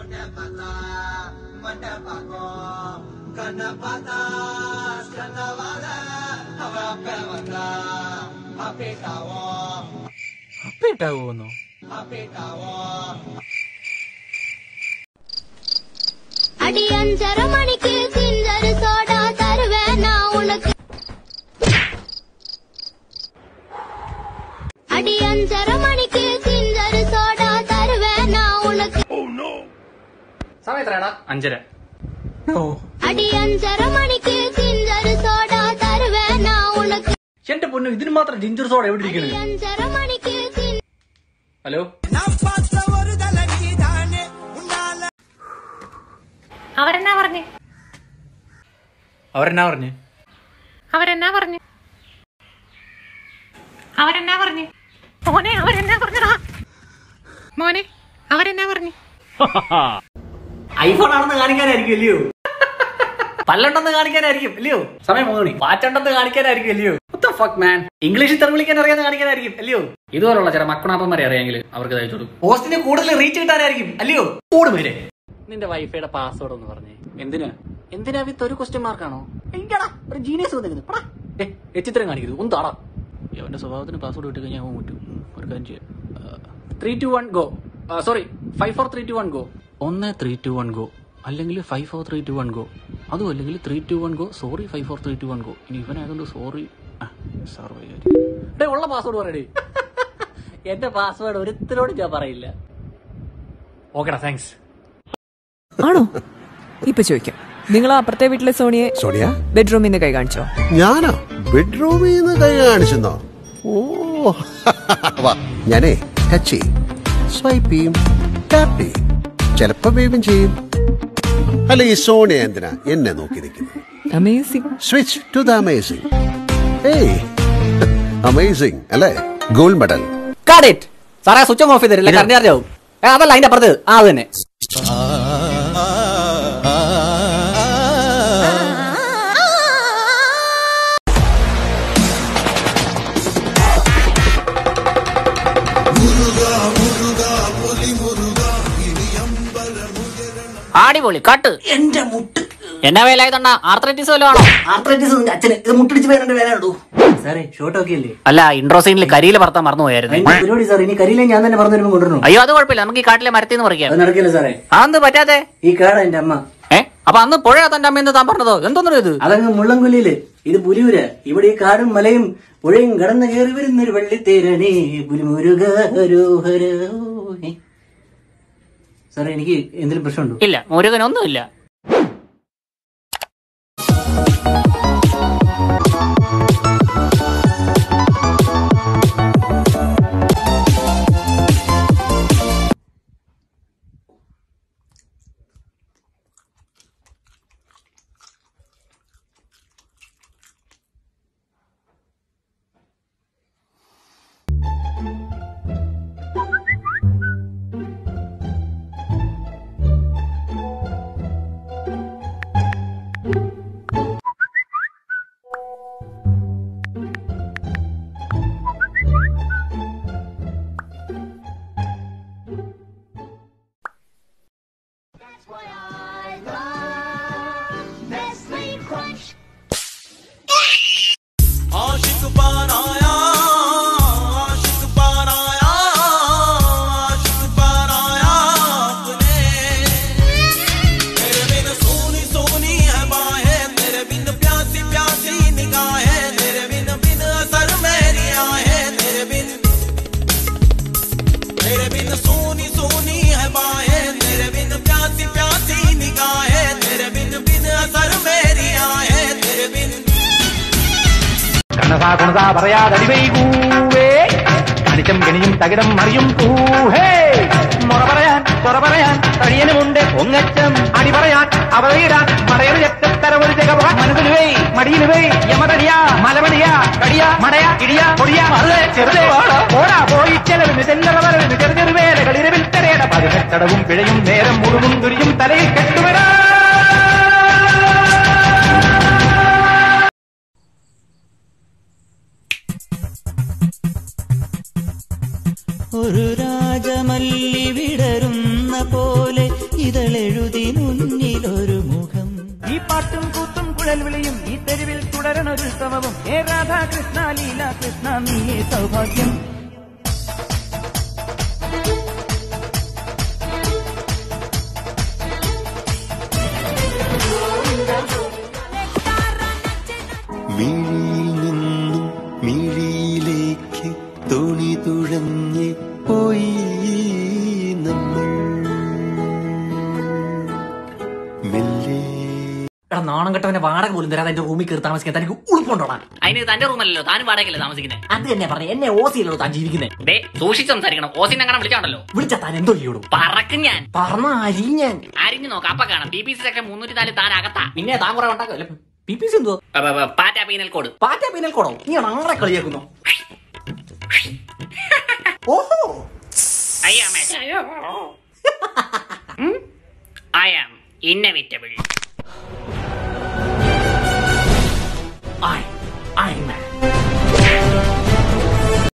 അപ്പേട്ടാവോന്നോ அடி அஞ்சரை மணிக்கு சிஞ்சரு சோடா தருவேன் நான் உனக்கு அடி அஞ்சரை மணிக்கு சிஞ்சரு சோடா தருவேன் நான் உனக்கு സമയം എത്രയാടാ അഞ്ചര ഓ அடி அஞ்சரை மணிக்கு சிஞ்சரு சோடா தருவேன் நான் உனக்கு എന്റെ പൊന്നു ഇതിന് മാത്രം ജിഞ്ചർ സോഡ എവിടെ அடி ഇരിക്കണത് அஞ்சரை மணிக்கு சிஞ்ச- ഹലോ അവരെന്നാ പറഞ്ഞു അവരെന്നാ പറഞ്ഞു അവരെന്നാ പറഞ്ഞു അവരെന്നാ പറഞ്ഞു മോനെ അവരെന്നാ പറഞ്ഞടാ മോനെ അവരെന്നാ പറഞ്ഞു ഐഫോൺ ആണെന്ന് കാണിക്കാനായിരിക്കും അല്ലയോ പല്ലുണ്ടെന്ന് കാണിക്കാനായിരിക്കും അല്ലയോ സമയം മൂന്ന് മണി വാച്ചുണ്ടെന്ന് കാണിക്കാനായിരിക്കും അല്ലയോ ഫക്ക് മാൻ ഇംഗ്ലീഷിൽ തെറി വിളിക്കാൻ അറിയാന്ന് കാണിക്കാനായിരിക്കും അല്ലയോ ഇതുപോലുള്ള ചില മക്കണാപ്പന്മാരെ അറിയാമെങ്കിൽ അവർക്ക് തയ്ച്ചു കൊടുക്കും പോസ്റ്റിന് കൂടുതൽ റീച്ച് കിട്ടാനായിരിക്കും അല്ലയോ കൂട് പേരെ നിന്റെ വൈഫൈയുടെ പാസ്വേഡ് ഒന്ന് പറഞ്ഞേ എന്തിനാ എന്തിനാ വിത്ത് ഒരു ക്വസ്റ്റ്യൻ മാർക്കാണോ എങ്കടാ ഒരു ജീനിയസ് വന്നിരുന്നു എച്ചിത്രം കാണിക്കരുത് ഒന്ന് താടാ അവന്റെ സ്വഭാവത്തിന് പാസ്വേഡ് വിട്ട് കഴിഞ്ഞാൽ അവൻ പറ്റും ഒരു കാര്യം ചെയ്യാം three two one go sorry five four three two one go ഒന്ന് ത്രീ ടു വൺ ഗോ അല്ലെങ്കിൽ five four three two one go അതും അല്ലെങ്കിൽ three two one go sorry five four three two one go ഇനി ഇവനായതുകൊണ്ട് sorry sir day ഉള്ള password പറയടേ എന്റെ password ഒരുത്തരോട് ഞാൻ പറയില്ല ഓക്കെടാ താങ്ക്സ് ആണോ ഇപ്പൊ ചോദിക്കാം നിങ്ങൾ ആ അപ്പുറത്തെ വീട്ടിലെ സോണിയെ സോണിയ ബെഡ്റൂമിൽ നിന്ന് കൈ കാണിച്ചോ ഞാനോ ബെഡ്റൂമിൽ നിന്ന് കൈ കാണിച്ചെന്നോ ഓ വാ ഞാനേ ടച്ച് ചെയ്യും സ്വൈപ്പ് ചെയ്യും ടാപ്പ് ചെയ്യും ചിലപ്പോ വേവും ചെയ്യും അല്ല ഈ സോണിയ എന്തിനാ എന്നെ നോക്കി നിൽക്കുന്നു amazing switch to the amazing ഏയ് അമേസിംഗ് അല്ലേ ഗോൾഡ് മെഡൽ സാറേ സ്വിച്ച് ഓഫ് ചെയ്ത് തരില്ല കറണ്ട് ചാർജ് ആവും ഏ, അതല്ല അതിന്റെ അപ്പുറത്ത് ആ അത് തന്നെ അടിപൊളി കട്ട് എന്റെ മുട്ട് എന്നാ വേലായതണ്ണ ആർത്രൈറ്റിസ് വല്ലതും ആണോ ആർത്രൈറ്റിസ് അച്ഛന് ഇത് മുട്ടടിച്ച് പേരന്റെ വേലാണോ സാറേ ഷോർട്ട് ഒക്കെ അല്ലേ അല്ല ഇൻട്രോ സീനിൽ കരിയില പറത്താൻ മറന്നുപോയായിരുന്നു അതിന്റെ പരിപാടി സാർ ഇനി കരിയിലെ ഞാൻ തന്നെ പറഞ്ഞു വരുമ്പോൾ കൊണ്ടുവരണോ അയ്യോ അത് കുഴപ്പമില്ല നമുക്ക് ഈ കാട്ടിലെ മരത്തിൽ നിന്ന് പറിക്കാം അത് നടക്കില്ല സാറേ അതെന്ത് പറ്റാതെ ഈ കാടാ എന്റെ അമ്മ ഏ അപ്പൊ അന്ന് പുഴ തന്റെ അമ്മയെന്ന് താൻ പറഞ്ഞതോ എന്തോന്നു ഇത് അതങ്ങ് മുള്ളംകൊല്ലിയില് ഇത് പുലിയൂര് ഇവിടെ ഈ കാടും മലയും പുഴയും കടന്നു കയറി വരുന്നൊരു വെള്ളിത്തേരണേ പുലിമുരുക ഹരോഹരോ. ഏ? സാറേ എനിക്ക് എന്തെങ്കിലും പ്രശ്നമുണ്ടോ ഇല്ല മുരുകനൊന്നുമില്ല കണസാ കുണസാ പറയാതടിവൈകൂവേ കണിച്ചം കെണിയും തകിടം മറിയും കൂഹേ മുറ പറയാൻ തുറ പറയാൻ തടിയനുമുണ്ട് പൊങ്ങച്ചം അടി പറയാൻ അവതയിടാൻ മടയൊരു ചക്കത്തര ഒരു ജഗ മനസ്സിൽ വേ മടിയിൽ വേ യമതടിയാ മലമടിയാ കടിയാ മടയാ ഇടിയാ പൊടിയാ അത് ചെറുതേ വാടാ പോടാ പോയി ചെലവിന് ചെല്ലറ വരവിന് ചെറു ചെറു വേലകളിൽ വിൽക്കരയുടെ പതിനെട്ടടവും പിഴയും നേരം മുഴുവൻ തുരിയും തലയിൽ കെട്ടുവരാ ഒരു രാജമല്ലി വിടരുന്ന പോലെ ഇതളെഴുതി മുന്നിലൊരു മുഖം ഈ പാട്ടും കൂത്തും കുഴൽ വിളിയും ഈ തെരുവിൽ തുടരണൊരുത്സവവും ഏ രാധാകൃഷ്ണ ലീല കൃഷ്ണ നീ സൗഭാഗ്യം മിഴിയിൽ നിന്നും മിഴിയിലേക്ക് തോണി തുഴഞ്ഞ് പോയി നമ്മൾ മെല്ലെ എടാ നാണം കെട്ടവന്റെ വാടക പോലും തരാതെ എന്റെ റൂമിൽ കയറി താമസിക്കാൻ തനിക്ക് ഉൾക്കൊണ്ടോടാ അതിന് തന്റെ റൂമല്ലല്ലോ താനും വാടകയല്ലേ താമസിക്കുന്നത് അത് തന്നെ പറഞ്ഞു എന്നെ ഓസിയിലോ താൻ ജീവിക്കുന്നത് ദേ സൂക്ഷിച്ച് സംസാരിക്കണം ഓസിനെ അങ്ങനെ വിളിച്ചാണല്ലോ വിളിച്ച താൻ എന്തോ ചെയ്യോളൂ പറക്കും ഞാൻ പറഞ്ഞ അരിഞ്ഞാൻ അരിഞ്ഞു നോക്കാം അപ്പൊ കാണാം ബി പി സി സെക്ഷൻ മുന്നൂറ്റി നാല് താൻ അകത്താ പിന്നെ താൻ കുറെ ഉണ്ടാക്കല്ലേ പി പി സി എന്തോ അപ്പൊ, അപ്പൊ, പാറ്റ പീനൽ കോഡ് പാറ്റ പീനൽ കോടോ നീ ആളെ കളിയാക്കുന്നു ഓഹോ I am a- I am inevitable.